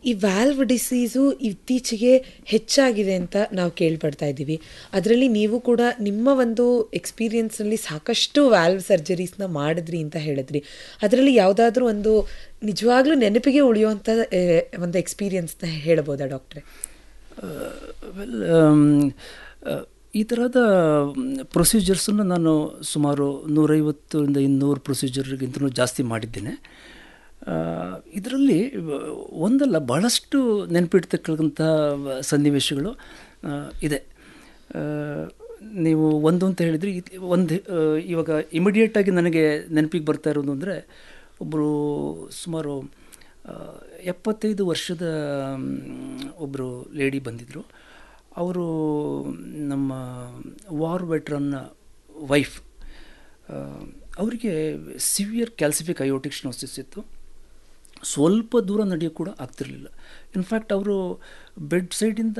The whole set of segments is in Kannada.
ಈ ವ್ಯಾಲ್ವ್ ಡಿಸೀಸು ಇತ್ತೀಚೆಗೆ ಹೆಚ್ಚಾಗಿದೆ ಅಂತ ನಾವು ಕೇಳ್ಪಡ್ತಾ ಇದ್ದೀವಿ ಅದರಲ್ಲಿ ನೀವು ಕೂಡ ನಿಮ್ಮ ಒಂದು ಎಕ್ಸ್ಪೀರಿಯನ್ಸ್ನಲ್ಲಿ ಸಾಕಷ್ಟು ವ್ಯಾಲ್ವ್ ಸರ್ಜರೀಸ್ನ ಮಾಡಿದ್ರಿ ಅಂತ ಹೇಳಿದ್ರಿ ಅದರಲ್ಲಿ ಯಾವುದಾದ್ರೂ ಒಂದು ನಿಜವಾಗ್ಲೂ ನೆನಪಿಗೆ ಉಳಿಯುವಂಥ ಆ, ಒಂದು ಎಕ್ಸ್ಪೀರಿಯನ್ಸ್ನ ಹೇಳ್ಬೋದಾ ಡಾಕ್ಟ್ರೆ ವೆಲ್ ಈ ಥರದ ಪ್ರೊಸೀಜರ್ಸನ್ನು ನಾನು ಸುಮಾರು ನೂರೈವತ್ತರಿಂದ ಇನ್ನೂರು ಪ್ರೊಸೀಜರ್ಗಿಂತಲೂ ಜಾಸ್ತಿ ಮಾಡಿದ್ದೇನೆ ಇದರಲ್ಲಿ ಒಂದಲ್ಲ ಬಹಳಷ್ಟು ನೆನಪಿಡ್ತಕ್ಕಂಥ ಸನ್ನಿವೇಶಗಳು ಆ, ಇದೆ ಆ, ನೀವು ಒಂದು ಅಂತ ಹೇಳಿದರೆ ಒಂದು ಇವಾಗ ಇಮಿಡಿಯೇಟಾಗಿ ನನಗೆ ನೆನಪಿಗೆ ಬರ್ತಾ ಇರೋದು ಅಂದರೆ ಒಬ್ಬರು ಸುಮಾರು ಆ, ಎಪ್ಪತ್ತೈದು ವರ್ಷದ ಒಬ್ಬರು ಲೇಡಿ ಬಂದಿದ್ದರು ಅವರು ನಮ್ಮ ವಾರ್ ವೆಟ್ರನ್ನ ವೈಫ್ ಅವರಿಗೆ ಸಿವಿಯರ್ ಕ್ಯಾಲ್ಸಿಫಿಕ್ ಅಯೋಟಿಕ್ ಸ್ನೋಸಿಸ್ ಇತ್ತು ಸ್ವಲ್ಪ ದೂರ ನಡೆಯೋಕ್ಕೆ ಕೂಡ ಆಗ್ತಿರಲಿಲ್ಲ ಇನ್ಫ್ಯಾಕ್ಟ್ ಅವರು ಬೆಡ್ ಸೈಡಿಂದ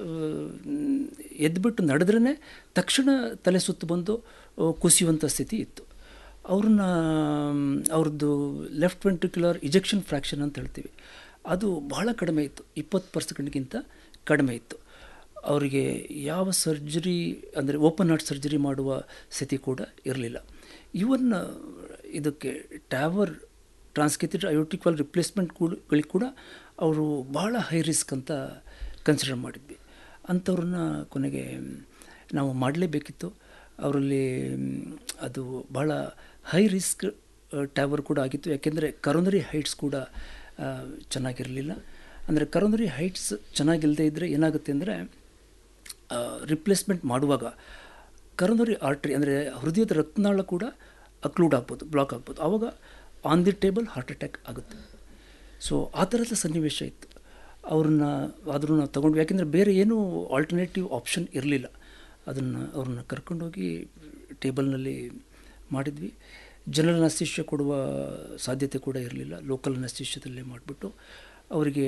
ಎದ್ಬಿಟ್ಟು ನಡೆದ್ರೇ ತಕ್ಷಣ ತಲೆ ಸುತ್ತು ಬಂದು ಆ, ಕುಸಿಯುವಂಥ ಸ್ಥಿತಿ ಇತ್ತು ಅವ್ರನ್ನ ಅವ್ರದ್ದು ಲೆಫ್ಟ್ ವೆಂಟ್ರಿಕ್ಯುಲರ್ ಇಜೆಕ್ಷನ್ ಫ್ರ್ಯಾಕ್ಷನ್ ಅಂತ ಹೇಳ್ತೀವಿ ಅದು ಬಹಳ ಕಡಿಮೆ ಇತ್ತು ಇಪ್ಪತ್ತು ಪರ್ಸೆಂಟ್ಗಿಂತ ಕಡಿಮೆ ಇತ್ತು ಅವರಿಗೆ ಯಾವ ಸರ್ಜರಿ ಅಂದರೆ ಓಪನ್ ಹಾರ್ಟ್ ಸರ್ಜರಿ ಮಾಡುವ ಸ್ಥಿತಿ ಕೂಡ ಇರಲಿಲ್ಲ ಇವನ್ ಇದಕ್ಕೆ TAVR transcatheter aortic valve replacement ಕೂಡ ಕೂಡ ಅವರು ಬಹಳ ಹೈ ರಿಸ್ಕ್ ಅಂತ ಕನ್ಸಿಡರ್ ಮಾಡಿದ್ವಿ ಅಂಥವ್ರನ್ನ ಕೊನೆಗೆ ನಾವು ಮಾಡಲೇಬೇಕಿತ್ತು ಅವರಲ್ಲಿ ಅದು ಭಾಳ ಹೈ ರಿಸ್ಕ್ ಟ್ಯಾವರ್ ಕೂಡ ಆಗಿತ್ತು ಯಾಕೆಂದರೆ ಕರೋನರಿ ಹೈಟ್ಸ್ ಕೂಡ ಆ, ಚೆನ್ನಾಗಿರಲಿಲ್ಲ ಅಂದರೆ ಕರೋನರಿ ಹೈಟ್ಸ್ ಚೆನ್ನಾಗಿಲ್ಲದೆ ಇದ್ದರೆ ಏನಾಗುತ್ತೆ ಅಂದರೆ ರಿಪ್ಲೇಸ್ಮೆಂಟ್ ಮಾಡುವಾಗ ಕರೋನರಿ ಆರ್ಟ್ರಿ ಅಂದರೆ ಹೃದಯದ ರಕ್ತನಾಳ ಕೂಡ ಅಕ್ಲೂಡ್ ಆಗ್ಬೋದು ಬ್ಲಾಕ್ ಆಗ್ಬೋದು ಆವಾಗ on the table heart attack ಆಗುತ್ತೆ ಸೊ ಆ ಥರದ ಸನ್ನಿವೇಶ ಇತ್ತು ಅವ್ರನ್ನ ಆದರೂ ನಾವು ತೊಗೊಂಡ್ವಿ ಯಾಕೆಂದರೆ ಬೇರೆ ಏನೂ ಆಲ್ಟರ್ನೇಟಿವ್ ಆಪ್ಷನ್ ಇರಲಿಲ್ಲ ಅದನ್ನು ಅವ್ರನ್ನ ಕರ್ಕೊಂಡೋಗಿ ಟೇಬಲ್ನಲ್ಲಿ ಮಾಡಿದ್ವಿ ಜನರಲ್ ಅನಸ್ತಿಷ್ಯ ಕೊಡುವ ಸಾಧ್ಯತೆ ಕೂಡ ಇರಲಿಲ್ಲ ಲೋಕಲ್ ಅನಸ್ತಿಷ್ಯದಲ್ಲೇ ಮಾಡಿಬಿಟ್ಟು ಅವರಿಗೆ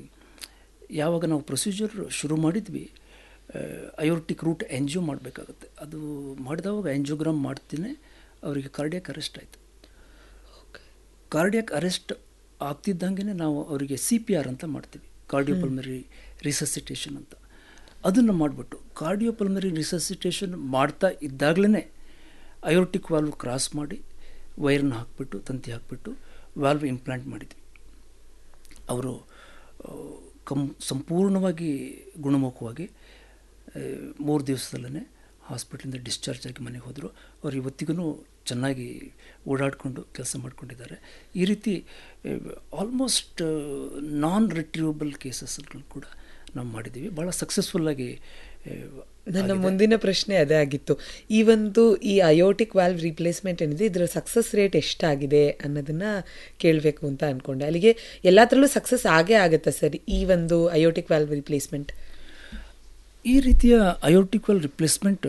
ಯಾವಾಗ ನಾವು ಪ್ರೊಸೀಜರ್ ಶುರು ಮಾಡಿದ್ವಿ ಅಯೋರ್ಟಿಕ್ ರೂಟ್ ಎನ್ಜಿಯೋ ಮಾಡಬೇಕಾಗುತ್ತೆ ಅದು ಮಾಡಿದವಾಗ ಎಂಜಿಯೋಗ್ರಾಮ್ ಮಾಡ್ತೀನಿ ಅವರಿಗೆ ಕಾರ್ಡಿಯಾಕ್ ಅರೆಸ್ಟ್ ಆಯಿತು ಕಾರ್ಡಿಯಾಕ್ ಅರೆಸ್ಟ್ ಆಗ್ತಿದ್ದಂಗೆ ನಾವು ಅವರಿಗೆ ಸಿ ಪಿ ಆರ್ ಅಂತ ಮಾಡ್ತೀವಿ ಕಾರ್ಡಿಯೋಪಲ್ಮರಿ ರಿಸಸಿಟೇಷನ್ ಅಂತ ಅದನ್ನು ಮಾಡಿಬಿಟ್ಟು ಕಾರ್ಡಿಯೋಪಲ್ಮರಿ ರಿಸಸಿಟೇಷನ್ ಮಾಡ್ತಾ ಇದ್ದಾಗಲೇ ಅಯೋರ್ಟಿಕ್ ವಾಲ್ವ್ ಕ್ರಾಸ್ ಮಾಡಿ ವೈರನ್ನ ಹಾಕಿಬಿಟ್ಟು ತಂತಿ ಹಾಕಿಬಿಟ್ಟು ವಾಲ್ವ್ ಇಂಪ್ಲಾಂಟ್ ಮಾಡಿದ್ವಿ ಅವರು ಆ, ಕಂ ಸಂಪೂರ್ಣವಾಗಿ ಗುಣಮುಖವಾಗಿ ಆ, ಮೂರು ದಿವಸದಲ್ಲೇ ಹಾಸ್ಪಿಟ್ಲಿಂದ ಡಿಸ್ಚಾರ್ಜ್ ಆಗಿ ಮನೆಗೆ ಹೋದರು ಅವ್ರು ಇವತ್ತಿಗೂ ಚೆನ್ನಾಗಿ ಓಡಾಡಿಕೊಂಡು ಕೆಲಸ ಮಾಡ್ಕೊಂಡಿದ್ದಾರೆ ಈ ರೀತಿ ಆಲ್ಮೋಸ್ಟ್ ನಾನ್ ರಿಟ್ರೀವಬಲ್ ಕೇಸಸ್ಗಳು ಕೂಡ ನಾವು ಮಾಡಿದ್ದೀವಿ ಭಾಳ ಸಕ್ಸಸ್ಫುಲ್ಲಾಗಿ ನನ್ನ ಮುಂದಿನ ಪ್ರಶ್ನೆ ಅದೇ ಆಗಿತ್ತು ಈ ಒಂದು ಈ ಅಯೋಟಿಕ್ ವ್ಯಾಲ್ವ್ ರಿಪ್ಲೇಸ್ಮೆಂಟ್ ಏನಿದೆ ಇದರ ಸಕ್ಸಸ್ ರೇಟ್ ಎಷ್ಟಾಗಿದೆ ಅನ್ನೋದನ್ನ ಕೇಳಬೇಕು ಅಂತ ಅನ್ಕೊಂಡೆ ಅಲ್ಲಿಗೆ ಎಲ್ಲದರಲ್ಲೂ ಸಕ್ಸಸ್ ಆಗೇ ಆಗುತ್ತೆ ಸರ್ ಈ ಒಂದು ಅಯೋಟಿಕ್ ವ್ಯಾಲ್ವ್ ರಿಪ್ಲೇಸ್ಮೆಂಟ್ ಈ ರೀತಿಯ ಅಯೋಟಿಕ್ವಲ್ ರಿಪ್ಲೇಸ್ಮೆಂಟು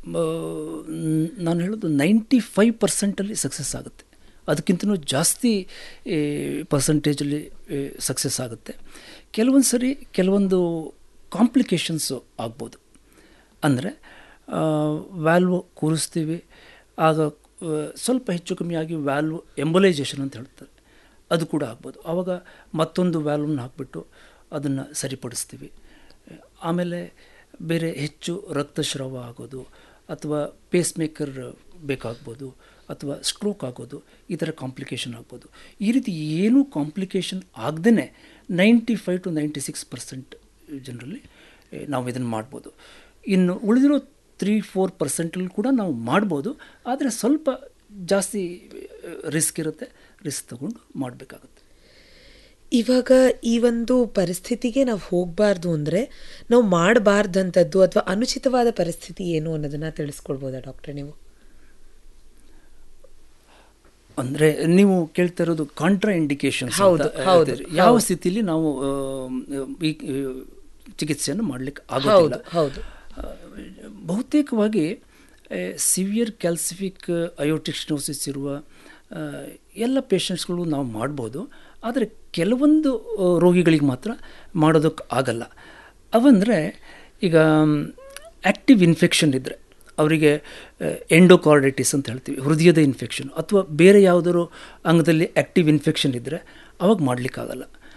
ನಾನು ಹೇಳೋದು ನೈಂಟಿ ಫೈವ್ ಪರ್ಸೆಂಟಲ್ಲಿ ಸಕ್ಸಸ್ ಆಗುತ್ತೆ ಅದಕ್ಕಿಂತಲೂ ಜಾಸ್ತಿ ಪರ್ಸಂಟೇಜಲ್ಲಿ ಸಕ್ಸಸ್ ಆಗುತ್ತೆ ಕೆಲವೊಂದು ಸರಿ ಕೆಲವೊಂದು ಕಾಂಪ್ಲಿಕೇಶನ್ಸು ಆಗ್ಬೋದು ಅಂದರೆ ವ್ಯಾಲ್ವ್ ಕೂರಿಸ್ತೀವಿ ಆಗ ಆ, ಸ್ವಲ್ಪ ಹೆಚ್ಚು ಕಮ್ಮಿ ಆಗಿ ವ್ಯಾಲ್ವ್ ಎಂಬಲೈಸೇಷನ್ ಅಂತ ಹೇಳ್ತಾರೆ ಅದು ಕೂಡ ಆಗ್ಬೋದು ಆವಾಗ ಮತ್ತೊಂದು ವ್ಯಾಲ್ವನ್ನ ಹಾಕ್ಬಿಟ್ಟು ಅದನ್ನು ಸರಿಪಡಿಸ್ತೀವಿ ಆಮೇಲೆ ಬೇರೆ ಹೆಚ್ಚು ರಕ್ತಸ್ರಾವ ಆಗೋದು ಅಥವಾ ಪೇಸ್ ಮೇಕರ್ ಬೇಕಾಗ್ಬೋದು ಅಥವಾ ಸ್ಟ್ರೋಕ್ ಆಗೋದು ಈ ಥರ ಕಾಂಪ್ಲಿಕೇಶನ್ ಆಗ್ಬೋದು ಈ ರೀತಿ ಏನೂ ಕಾಂಪ್ಲಿಕೇಶನ್ ಆಗದೇ ninety five to ninety six percent ಜನರಲ್ಲಿ ನಾವು ಇದನ್ನು ಮಾಡ್ಬೋದು ಇನ್ನು ಉಳಿದಿರೋ ತ್ರೀ ಫೋರ್ ಪರ್ಸೆಂಟಲ್ಲಿ ಕೂಡ ನಾವು ಮಾಡ್ಬೋದು ಆದರೆ ಸ್ವಲ್ಪ ಜಾಸ್ತಿ ರಿಸ್ಕ್ ಇರುತ್ತೆ ರಿಸ್ಕ್ ತಗೊಂಡು ಮಾಡಬೇಕಾಗುತ್ತೆ ಇವಾಗ ಈ ಒಂದು ಪರಿಸ್ಥಿತಿಗೆ ನಾವು ಹೋಗಬಾರ್ದು ಅಂದರೆ ನಾವು ಮಾಡಬಾರ್ದಂಥದ್ದು ಅಥವಾ ಅನುಚಿತವಾದ ಪರಿಸ್ಥಿತಿ ಏನು ಅನ್ನೋದನ್ನ ತಿಳಿಸ್ಕೊಳ್ಬೋದಾ ಡಾಕ್ಟ್ರೆ ನೀವು ಅಂದರೆ ನೀವು ಕೇಳ್ತಾ ಇರೋದು ಕಾಂಟ್ರಾ ಇಂಡಿಕೇಶನ್ಸ್ ಹೌದು, ಹೌದು, ಯಾವ ಹೌದು. ಸ್ಥಿತಿಲಿ ನಾವು ಆ, ಈ ಆ, ಚಿಕಿತ್ಸೆಯನ್ನು ಮಾಡಲಿಕ್ಕೆ ಹೌದು ಆಗೋದಿಲ್ಲ ಹೌದು ಆ, ಬಹುತೇಕವಾಗಿ ಸಿವಿಯರ್ ಕ್ಯಾಲ್ಸಿಫಿಕ್ ಅಯೋಟಿಕ್ಸ್ನೋಸಿಸ್ ಇರುವ ಆ, ಎಲ್ಲ ಪೇಷಂಟ್ಸ್ಗಳು ನಾವು ಮಾಡ್ಬೋದು ಆದರೆ ಕೆಲವೊಂದು ಆ, ರೋಗಿಗಳಿಗೆ ಮಾತ್ರ ಮಾಡೋದಕ್ಕೆ ಆಗಲ್ಲ ಅವಂದರೆ ಈಗ ಆ್ಯಕ್ಟಿವ್ ಇನ್ಫೆಕ್ಷನ್ ಇದ್ದರೆ ಅವರಿಗೆ ಎಂಡೋಕಾರ್ಡೈಟಿಸ್ ಅಂತ ಹೇಳ್ತೀವಿ ಹೃದಯದ ಇನ್ಫೆಕ್ಷನ್ ಅಥವಾ ಬೇರೆ ಯಾವುದಾದ್ರು ಅಂಗದಲ್ಲಿ ಆ್ಯಕ್ಟಿವ್ ಇನ್ಫೆಕ್ಷನ್ ಇದ್ದರೆ ಅವಾಗ ಮಾಡಲಿಕ್ಕಾಗಲ್ಲ